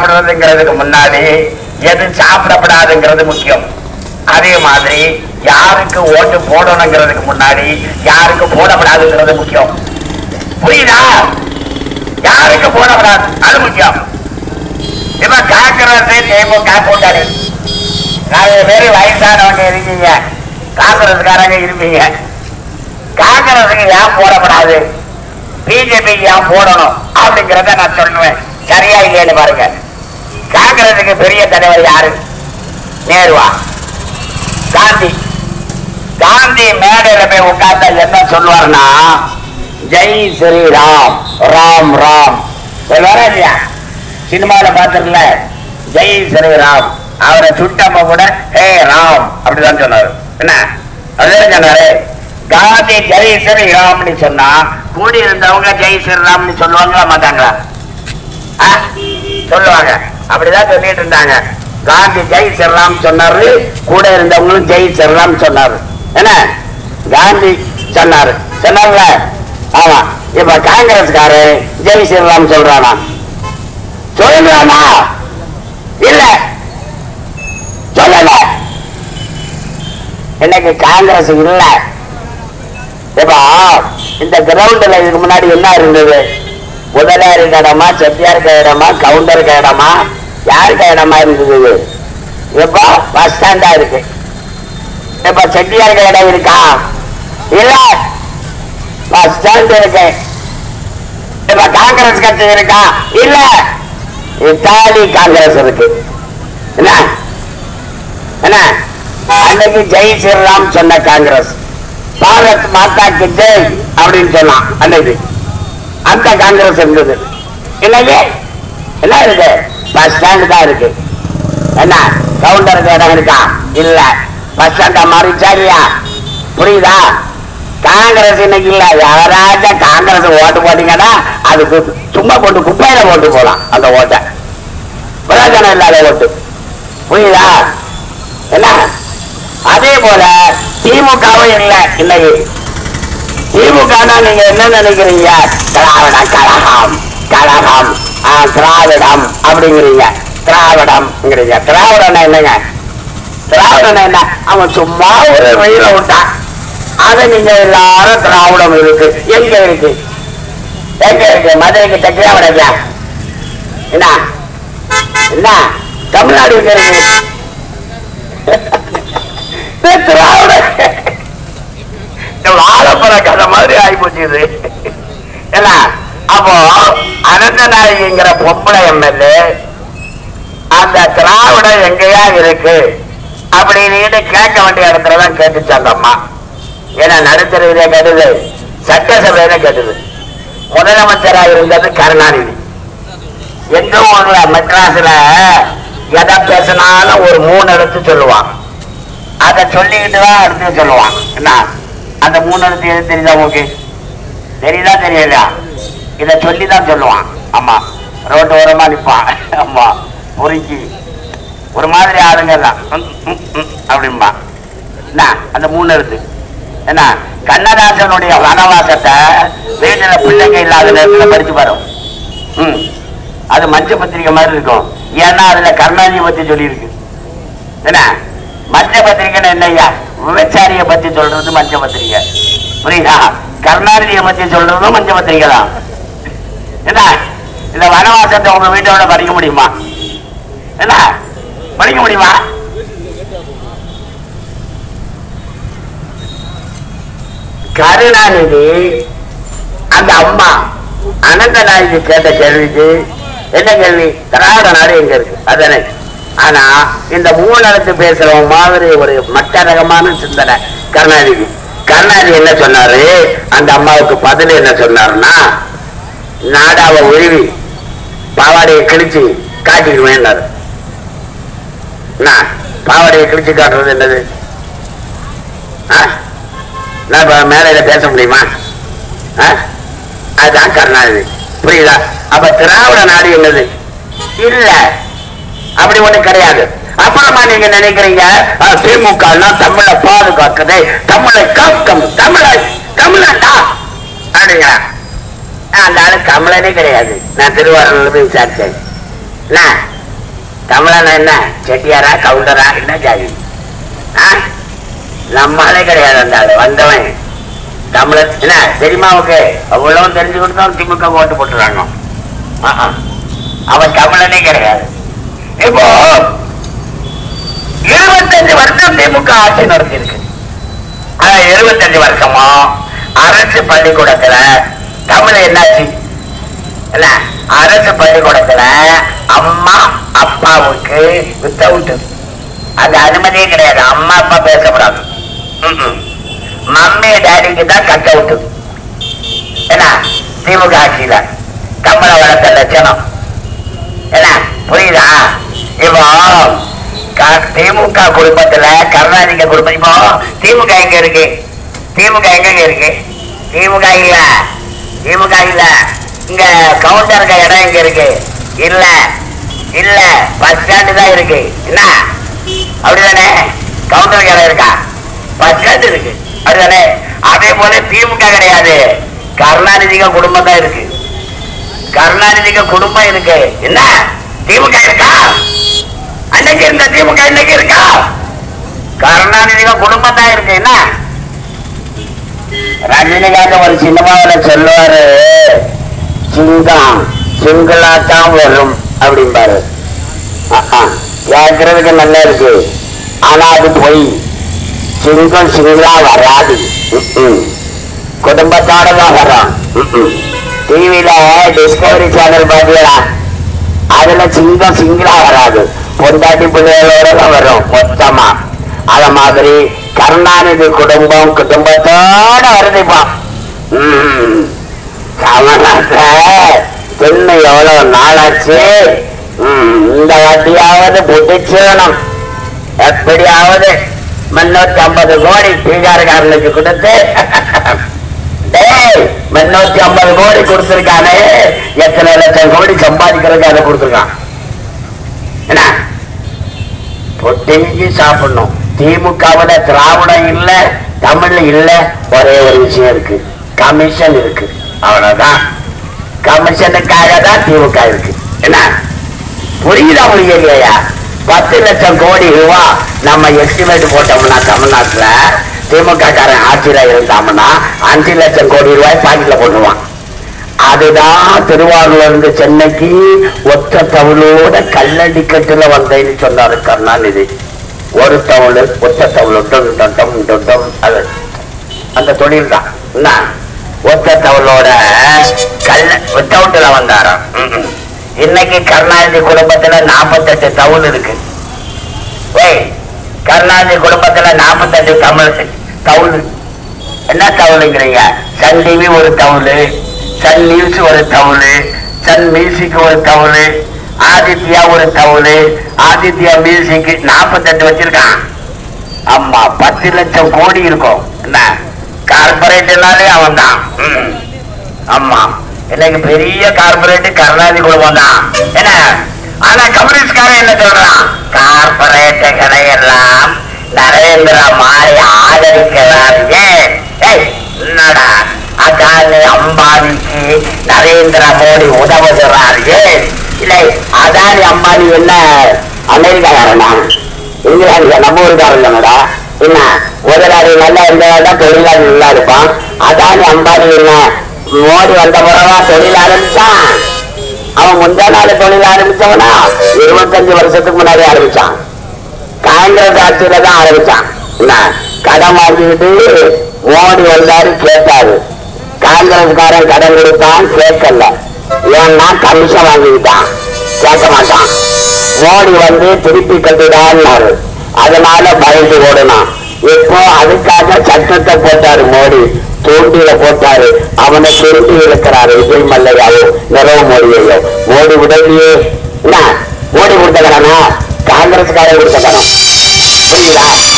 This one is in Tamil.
சாப்பிடுறதுங்கிறதுக்கு முன்னாடி எது சாப்பிடப்படாதுங்கிறது முக்கியம் அதே மாதிரி யாருக்கு ஓட்டு போடணுங்கிறதுக்கு முன்னாடி யாருக்கு போடப்படாதுங்கிறது முக்கியம் புரியுதா யாருக்கு போடப்படாது அது முக்கியம் இப்ப காங்கிரஸ் திமுக கூட்டணி நிறைய பேர் வயசானவங்க இருக்கீங்க காங்கிரஸ்காரங்க இருப்பீங்க காங்கிரஸுக்கு ஏன் போடப்படாது பிஜேபிக்கு ஏன் போடணும் அப்படிங்கிறத நான் சொல்லுவேன் சரியா இல்லைன்னு பாருங்க காங்கிரஸுக்கு பெரிய தலைவர் யாரு நேருவா காந்தி காந்தி மேடையில போய் உட்கார்ந்தா என்ன சொல்லுவார்னா ஜெய் ஸ்ரீராம் ராம் ராம் சொல்லுவாரா இல்லையா சினிமாவில பார்த்திருக்கல ஜெய் ஸ்ரீராம் அவரை சுட்டப்ப கூட ஹே ராம் அப்படிதான் சொன்னாரு என்ன அதுதான் சொன்னாரு காந்தி ஜெய் ஸ்ரீராம்னு சொன்னா கூடி இருந்தவங்க ஜெய் ஸ்ரீராம்னு சொல்லுவாங்களா மாட்டாங்களா ஆ? சொல்லுவாங்க அப்படிதான் சொல்லிட்டு இருந்தாங்க காந்தி ஜெய் ஸ்ரீராம் சொன்னாரு கூட இருந்தவங்களும் ஜெய் ஸ்ரீராம் சொன்னாரு என்ன காந்தி சொன்னாரு சொன்னார்ல ஆமா இப்ப காங்கிரஸ்காரு ஜெய் ஸ்ரீராம் சொல்றானா சொல்றானா இல்ல சொல்லல இன்னைக்கு காங்கிரஸ் இல்ல இப்ப இந்த கிரவுண்ட்ல இதுக்கு முன்னாடி என்ன இருந்தது முதலாளிக்கு இடமா செட்டியாருக்கு இடமா கவுண்டருக்கு இடமா யாருக்கு இடமா இருந்தது இது? இப்போ பஸ் ஸ்டாண்டா இருக்கு இப்ப செட்டியாருக்கு இடம் இருக்கா இல்ல பஸ் ஸ்டாண்ட் இருக்கு இப்ப காங்கிரஸ் கட்சி இருக்கா இல்ல இத்தாலி காங்கிரஸ் இருக்கு என்ன என்ன அன்னைக்கு ஜெய் ஸ்ரீராம் சொன்ன காங்கிரஸ் பாரத் மாதாக்கு ஜெய் அப்படின்னு சொன்னான் அன்னைக்கு அந்த காங்கிரஸ் இருந்தது இல்லையே என்ன இருக்கு பஸ் ஸ்டாண்ட் தான் இருக்கு என்ன கவுண்டருக்கு இடம் இருக்கா இல்ல பஸ் ஸ்டாண்டா மாறிச்சா இல்லையா புரியுதா காங்கிரஸ் இன்னைக்கு இல்ல யாராச்சும் காங்கிரஸ் ஓட்டு போட்டீங்கன்னா அதுக்கு சும்மா போட்டு குப்பையில போட்டு போலாம் அந்த ஓட்டை பிரயோஜனம் இல்லாத ஓட்டு புரியுதா என்ன அதே போல திமுகவும் இல்லை இன்னைக்கு திமுக நீங்க என்ன நினைக்கிறீங்க திராவிட கழகம் கழகம் ஆ, திராவிடம் அப்படிங்கிறீங்க திராவிடம்ங்கிறீங்க திராவிடம் என்னங்க திராவிடம் என்ன அவன் சும்மா ஒரு வெயில விட்டான் அதை நீங்க எல்லாரும் திராவிடம் இருக்கு எங்க இருக்கு எங்க இருக்கு மதுரைக்கு தைக்கிறா விடையா என்ன என்ன தமிழ்நாடு எங்க இருக்கு இது திராவிட வாழப்பற கதை மாதிரி ஆகி போச்சு இது என்ன அப்போ அனந்த நாயகிங்கிற பொம்பளை எம்எல்ஏ அந்த திராவிடம் எங்கேயா இருக்கு அப்படின்னு கேட்க வேண்டிய இடத்துல தான் கேட்டுச்சு அந்த அம்மா ஏன்னா நடுத்தரவிலே கேட்டது சட்டசபையில கேட்டது முதலமைச்சராக இருந்தது கருணாநிதி எங்க ஊர்ல மெட்ராஸ்ல எதை பேசினாலும் ஒரு மூணு எழுத்து சொல்லுவான் அதை சொல்லிக்கிட்டு தான் அடுத்து சொல்லுவான் என்ன அந்த மூணு எழுத்து எது தெரியுதா உங்களுக்கு தெரியுதா தெரியலையா இதை சொல்லி தான் சொல்லுவான் ஆமா ரோட்டு ஓரமா நிப்பான் ஆமா பொறுக்கி ஒரு மாதிரி ஆளுங்க தான் ம், ம், ம் அப்படிம்பா என்ன அந்த மூணு எழுத்து என்ன கண்ணதாசனுடைய வனவாசத்தை வீட்டுல பிள்ளைங்க இல்லாத நேரத்துல படிச்சு பாரு ம் அது மஞ்ச பத்திரிக்கை மாதிரி இருக்கும் ஏன்னா அதுல கருணாநிதியை பத்தி சொல்லியிருக்கு என்ன மஞ்ச பத்திரிக்கைன்னு என்னய்யா விபச்சாரிய பத்தி சொல்றது மஞ்ச பத்திரிக்கை புரியுதா கருணாநிதியை பத்தி சொல்றதும் மஞ்ச பத்திரிக்கை தான் என்ன இந்த வனவாசத்தை உங்க வீட்டோட படிக்க முடியுமா என்ன படிக்க முடியுமா கருணாநிதி அந்த அம்மா அனந்த நாயகி கேட்ட கேள்விக்கு என்ன கேள்வி திராவிட நாடு எங்க இருக்கு அதானே ஆனா இந்த மூலத்து பேசுறவன் மாதிரி ஒரு மட்ட ரகமான சிந்தனை கருணாநிதி கருணாநிதி என்ன சொன்னாரு அந்த அம்மாவுக்கு பதில் என்ன சொன்னாருன்னா நாடாவை உருவி பாவாடையை கிழிச்சு காட்டிடுவேன்னாரு என்ன பாவாடையை கிழிச்சு காட்டுறது என்னது ஆ? நான் இப்ப மேலையில பேச முடியுமா ஆ? அதுதான் கருணாநிதி புரியுதா அப்ப திராவிட நாடு என்னது இல்ல அப்படி ஒண்ணு கிடையாது அப்புறமா நீங்க நினைக்கிறீங்க ஆ, திமுக எல்லாம் தமிழை பாதுகாக்குது தமிழை காக்கும் தமிழை தமிழண்டா அப்படிங்கிற அந்த ஆளு தமிழனே கிடையாது நான் திருவாரூர்ல போய் விசாரிச்சேன் என்ன? தமிழன் என்ன செட்டியாரா கவுண்டரா என்ன ஜாதி ஆ? நம்மளே கிடையாது அந்த ஆளு வந்தவன் தமிழன் என்ன தெரியுமா அவனுக்கு அவ்வளவு தெரிஞ்சு கொடுத்தா திமுக ஓட்டு போட்டுறாங்க ஆ, ஆ. அவன் தமிழனே கிடையாது இப்போ இருபத்தஞ்சு வருஷம் திமுக ஆட்சி நடத்திருக்கு ஆனா இருபத்தஞ்சு வருஷமா அரசு பள்ளிக்கூடத்துல தமிழ் என்னாச்சு இல்ல அரசு பள்ளிக்கூடத்துல அம்மா அப்பாவுக்கு வித்தவுட் அது அனுமதியே கிடையாது அம்மா அப்பா பேசக்கூடாது ம்ம். மம்மி டேடிக்கு தான் கட் அவுட் என்ன திமுக ஆட்சியில தமிழ வளர்த்த லட்சணம் என்ன புரியுதா இப்போ க- திமுக குடும்பத்துல கருணாநிதி குடும்பம் இப்போ திமுக எங்க இருக்கு திமுக எங்க இருக்கு திமுக இல்ல திமுக இல்ல இங்க கவுண்டருக்கு இடம் எங்க இருக்கு இல்ல இல்ல பஸ் ஸ்டாண்டு தான் இருக்கு என்ன அப்படிதானே கவுண்டருக்கு இடம் இருக்கா பஸ் ஸ்டாண்ட் இருக்கு அப்படிதானே அதே போல திமுக கிடையாது கருணாநிதிக குடும்பம் தான் இருக்கு கருணாநிதிக்கு குடும்பம் இருக்கு என்ன திமுக இருக்கா அன்னைக்கு இருந்த திமுக இன்னைக்கு இருக்கா கருணாநிதிக்கு குடும்பம் தான் இருக்கு என்ன ரஜினிகாந்த் ஒரு சினிமாவில் சொல்லுவாரு சிங்கம் சிங்களா தான் வரும் அப்படிம்பாரு ஆஹா, கேட்கறதுக்கு நல்லா இருக்கு ஆனா அது பொய் சிங்கம் சிங்களா வராது ம்ம். குடும்பத்தோட தான் வரும் டிவியில டிஸ்கவரி சேனல் பாத்தீங்களா அதுல சிங்கம் சிங்கிளா வராது பொண்டாட்டி பிள்ளைகளோட தான் வரும் மொத்தமா அத மாதிரி கருணாநிதி குடும்பம் குடும்பத்தோட வருதுப்பான் ம். கமலாச தின்னு எவ்வளவு நாளாச்சு ம், இந்த வாட்டியாவது புடிச்சிடணும் எப்படியாவது முன்னூத்தி ஐம்பது கோடி பீகார்காரனுக்கு கொடுத்து டேய், முன்னூத்தி ஐம்பது கோடி கொடுத்திருக்கானே எத்தனை லட்சம் கோடி சம்பாதிக்கிறதுக்கு அதை கொடுத்திருக்கான் என்ன பொட்டிஞ்சு சாப்பிடணும் திமுகவுல திராவிடம் இல்ல தமிழ் இல்ல ஒரே ஒரு விஷயம் இருக்கு கமிஷன் இருக்கு அவ்வளவுதான் கமிஷனுக்காக தான் திமுக இருக்கு என்ன புரியுதா புரியலையா பத்து லட்சம் கோடி ரூபா நம்ம எஸ்டிமேட் போட்டோம்னா தமிழ்நாட்டுல திமுக காரன் ஆட்சியில இருந்தாங்கன்னா அஞ்சு லட்சம் கோடி ரூபாய் பாக்கெட்ல போட்டுருவான் அதுதான் திருவாரூர்ல இருந்து சென்னைக்கு ஒத்த தவுளோட கல்லடி கட்டுல வந்தேன்னு சொன்னாரு கருணாநிதி ஒரு தவுள் ஒத்த தவுள் டும் டும் டும் டும் டும் அது அந்த தொழில் தான் என்ன ஒத்த தவுளோட கல்ல வித்தவுட்ல வந்தாராம் ம்ம். இன்னைக்கு கருணாநிதி குடும்பத்துல நாற்பத்தெட்டு தவுள் இருக்கு ஏய் கருணாநிதி குடும்பத்துல நாற்பத்தெட்டு தமிழ் தவுள் என்ன தவுளுங்கிறீங்க சன் டிவி ஒரு தவுளு சன் நியூஸ் ஒரு தவுளு சன் மியூசிக் ஒரு தவுளு ஆதித்யா ஒரு தவுளு ஆதித்யா மியூசிக் நாற்பத்தெட்டு வச்சிருக்கான் ஆமா பத்து லட்சம் கோடி இருக்கும் என்ன கார்பரேட்னாலே அவன் தான் ஆமா இன்னைக்கு பெரிய கார்பரேட் கருணாநிதி குடும்பம் தான் என்ன ஆனா கம்யூனிஸ்ட்காரன் என்ன சொல்றான் கார்பரேட்டுகளை எல்லாம் நரேந்திர மாதிரி ஆதரிக்கிறார் ஏன் ஏய், என்னடா அதானி அம்பானிக்கு நரேந்திர மோடி உதவுகிறார் ஏன் இல்லை அதானி அம்பானி என்ன அமெரிக்காக்காரனா இங்கிலாந்து நம்ம ஊருக்காரன் தானடா என்ன முதலாளி நல்லா இருந்தா தொழிலாளி நல்லா இருப்பான் அதானி அம்பானி என்ன மோடி வந்த பிறவா தொழில் ஆரம்பிச்சான் அவன் முந்தா நாள் தொழில் ஆரம்பிச்சவனா இருபத்தஞ்சு வருஷத்துக்கு முன்னாடி ஆரம்பிச்சான் காங்கிரஸ் ஆட்சியில தான் ஆரம்பிச்சான் என்ன கடன் வாங்கிக்கிட்டு மோடி வந்தாரு கேட்டாரு காங்கிரஸ்காரன் கடன் கொடுத்தான் கேட்கல ஏன்னா கமிஷன் வாங்கிக்கிட்டான் கேட்க மாட்டான் மோடி வந்து திருப்பி கட்டுடான்னாரு அதனால பயந்து ஓடுனான் இப்போ அதுக்காக சட்டத்தை போட்டாரு மோடி தூண்டில போட்டாரு அவனை திருப்பி இருக்கிறாரு விஜய் மல்லையாவோ நிறவு மோடியையோ மோடி உடனே என்ன மோடி கொடுத்த கடனா காங்கிரஸ்காரன் கொடுத்த கடன் புரியுதா